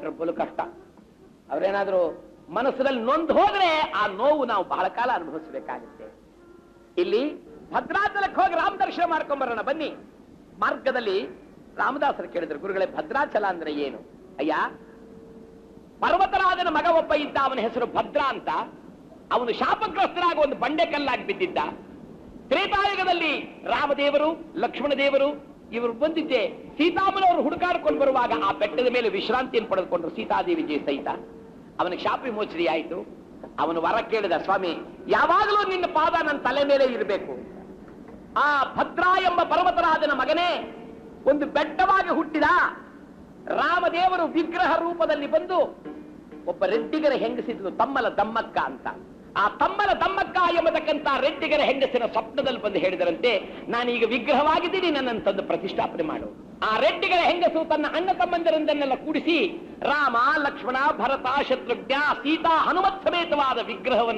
ಬಿಟ್ರೆ ಬಲು ಕಷ್ಟ ಅವರೇನಾದ್ರೂ ಮನಸ್ಸಿನಲ್ಲಿ ನೊಂದು ಹೋದ್ರೆ ಆ ನೋವು ನಾವು ಬಹಳ ಕಾಲ ಅನುಭವಿಸಬೇಕಾಗುತ್ತೆ ಇಲ್ಲಿ ಭದ್ರಾಚಲಕ್ಕೆ ಹೋಗಿ ರಾಮ ದರ್ಶನ ಮಾಡ್ಕೊಂಡ್ ಬರೋಣ ಬನ್ನಿ ಮಾರ್ಗದಲ್ಲಿ ರಾಮದಾಸರು ಕೇಳಿದ್ರು ಗುರುಗಳೇ ಭದ್ರಾಚಲ ಅಂದ್ರೆ ಏನು ಅಯ್ಯ ಪರ್ವತರಾಜನ ಮಗ ಒಬ್ಬ ಇದ್ದ ಅವನ ಹೆಸರು ಭದ್ರ ಅಂತ ಅವನು ಶಾಪಗ್ರಸ್ತನಾಗ ಒಂದು ಬಂಡೆ ಕಲ್ಲಾಗಿ ಬಿದ್ದಿದ್ದ ತ್ರೇತಾಯುಗದಲ್ಲಿ ರಾಮದೇವರು ಲಕ್ಷ್ಮಣ ದೇವರು ಇವರು ಬಂದಿದ್ದೆ ಸೀತಾಮನವರು ಹುಡುಕಾಡ್ಕೊಂಡು ಬರುವಾಗ ಆ ಬೆಟ್ಟದ ಮೇಲೆ ವಿಶ್ರಾಂತಿಯನ್ನು ಪಡೆದುಕೊಂಡ್ರು ಸೀತಾದೇವಿ ಜಯ ಸಹಿತ ಅವನಿಗೆ ಶಾಪ ವಿಮೋಚನೆ ಆಯಿತು ಅವನು ವರ ಕೇಳಿದ ಸ್ವಾಮಿ ಯಾವಾಗಲೂ ನಿನ್ನ ಪಾದ ನನ್ನ ತಲೆ ಮೇಲೆ ಇರಬೇಕು ಆ ಭದ್ರ ಎಂಬ ಪರ್ವತರಾಜನ ಮಗನೇ ಒಂದು ಬೆಟ್ಟವಾಗಿ ಹುಟ್ಟಿದ ರಾಮದೇವರು ವಿಗ್ರಹ ರೂಪದಲ್ಲಿ ಬಂದು ಒಬ್ಬ ರೆಡ್ಡಿಗರ ಹೆಂಗಸಿದ್ಲು ತಮ್ಮಲ ದಮ್ಮಕ್ಕ ಅಂತ ಆ ತಮ್ಮಲ ದಮ್ಮಕ್ಕ ಎಂಬತಕ್ಕಂತ ರೆಡ್ಡಿಗರ ಹೆಂಗಸಿನ ಸ್ವಪ್ನದಲ್ಲಿ ಬಂದು ಹೇಳಿದರಂತೆ ನಾನೀಗ ವಿಗ್ರಹವಾಗಿದ್ದೀನಿ ನನ್ನನ್ನು ತಂದು ಪ್ರತಿಷ್ಠಾಪನೆ ಮಾಡು ಆ ರೆಡ್ಡಿಗರ ಹೆಂಗಸು ತನ್ನ ಅಣ್ಣ ತಮ್ಮಂದಿರನ್ನೆಲ್ಲ ಕೂಡಿಸಿ ರಾಮ ಲಕ್ಷ್ಮಣ ಭರತ ಶತ್ರುಘ್ನ ಸೀತಾ ಹನುಮತ್ ಸಮೇತವಾದ ವಿಗ್ರಹವನ್ನು